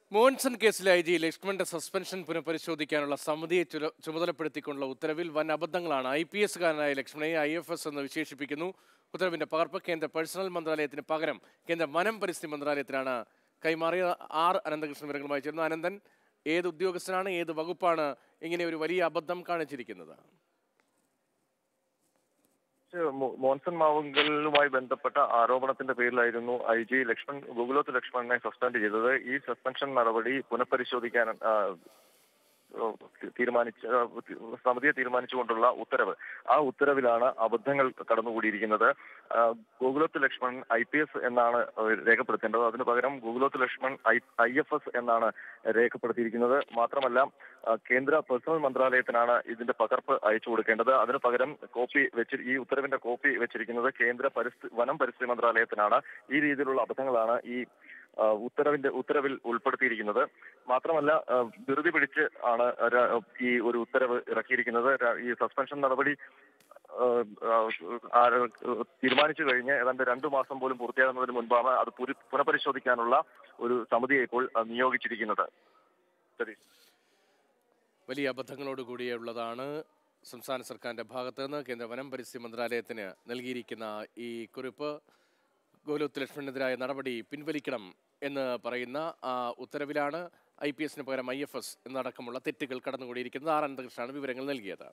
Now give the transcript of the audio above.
മോൻസൺ കേസിലെ I G ലക്ഷ്മണന്റെ suspension പുനഃപരിശോധിക്കാനുള്ള സമിതിയെ ചുല- ചുമതലപ്പെടുത്തിക്കൊണ്ടുള്ള ഉത്തരവിൽ വൻ അബദ്ധങ്ങളാണ് ഐ പി എസുകാരനായ ലക്ഷ്മണയെ ഐ എഫ് എസ് എന്ന് വിശേഷിപ്പിക്കുന്നു ഉത്തരവിന്റെ പകർപ്പ് കേന്ദ്ര പേഴ്സണൽ മന്ത്രാലയത്തിന് പകരം കേന്ദ്ര വനം പരിസ്ഥിതി മന്ത്രാലയത്തിനാണ് കൈമാറിയ ആർ അനന്തകൃഷ്ണൻ വിവരങ്ങളുമായി ചേർന്നു അനന്തൻ ഏത് ഉദ്യോഗസ്ഥനാണ് ഏത് വകുപ്പാണ് ഇങ്ങനെ ഒരു വലിയ അബദ്ധം കാണിച്ചിരിക്കുന്നത് മോ- മോൻസൺ മാവുങ്കലുമായി ബന്ധപ്പെട്ട ആരോപണത്തിന്റെ പേരിലായിരുന്നു ഐ ജി ലക്ഷ്മൺ ഗോകുലോത്ത് ലക്ഷ്മണനെ സസ്പെൻഡ് ചെയ്തത് ഈ സസ്പെൻഷൻ നടപടി പുനഃപരിശോധിക്കാൻ ആ, തീരുമാനിച്ച ആ, സമിതിയെ തീരുമാനിച്ചുകൊണ്ടുള്ള ഉത്തരവ് ആ ഉത്തരവിലാണ് അബദ്ധങ്ങൾ കടന്നുകൂടിയിരിക്കുന്നത് ആ, Gokulath Lakshman I P S എന്നാണ് രേഖപ്പെടുത്തേണ്ടത് അതിനു പകരം Gokulath Lakshman I I F S എന്നാണ് രേഖപ്പെടുത്തിയിരിക്കുന്നത് മാത്രമല്ല ആ, കേന്ദ്ര പേഴ്സണൽ മന്ത്രാലയത്തിനാണ് ഇതിന്റെ പകർപ്പ് അയച്ചു കൊടുക്കേണ്ടത് അതിനു പകരം കോപ്പി വെച്ച് ഈ ഉത്തരവിന്റെ കോപ്പി വെച്ചിരിക്കുന്നത് കേന്ദ്ര പരിസ്ഥിതി വനം പരിസ്ഥിതി മന്ത്രാലയത്തിനാണ് ഈ രീതിയിലുള്ള അബദ്ധങ്ങളാണ് ഈ ആ, ഉത്തരവിന്റെ ഉത്തരവിൽ ഉൾപ്പെടുത്തിയിരിക്കുന്നത് മാത്രമല്ല ആ, ധൃതി പിടിച്ച് ആണ് ര- ഈ ഒരു ഉത്തരവ് ഇറക്കിയിരിക്കുന്നത് ര- ഈ സസ്പെൻഷൻ നടപടി ആ, ആ, ആ, തീരുമാനിച്ചു കഴിഞ്ഞ് ഏതാണ്ട് രണ്ടു മാസം പോലും പൂർത്തിയാകുന്നതിന് മുൻപാണ് അത് പുരി- പുനഃപരിശോധിക്കാനുള്ള ഒരു സമിതിയെ ഇപ്പോൾ ആ, നിയോഗിച്ചിരിക്കുന്നത് ശരി വലിയ അബദ്ധങ്ങളോട് കൂടിയുള്ളതാണ് സംസ്ഥാന സർക്കാരിന്റെ ഭാഗത്ത് നിന്ന് കേന്ദ്ര വനം പരിസ്ഥിതി മന്ത്രാലയത്തിന് നൽകിയിരിക്കുന്ന ഈ കുറിപ്പ് ഗോലോത്ത് ലക്ഷ്മണനെതിരായ നടപടി പിൻവലിക്കണം എന്ന് പറയുന്ന ആ ഉത്തരവിലാണ് ഐ പി എസിന് പകരം ഐ എഫ് എസ് എന്നടക്കമുള്ള തെറ്റുകൾ കടന്നുകൂടിയിരിക്കുന്നത് ആർ അനന്തകൃഷ്ണനാണ് വിവരങ്ങൾ നൽകിയത്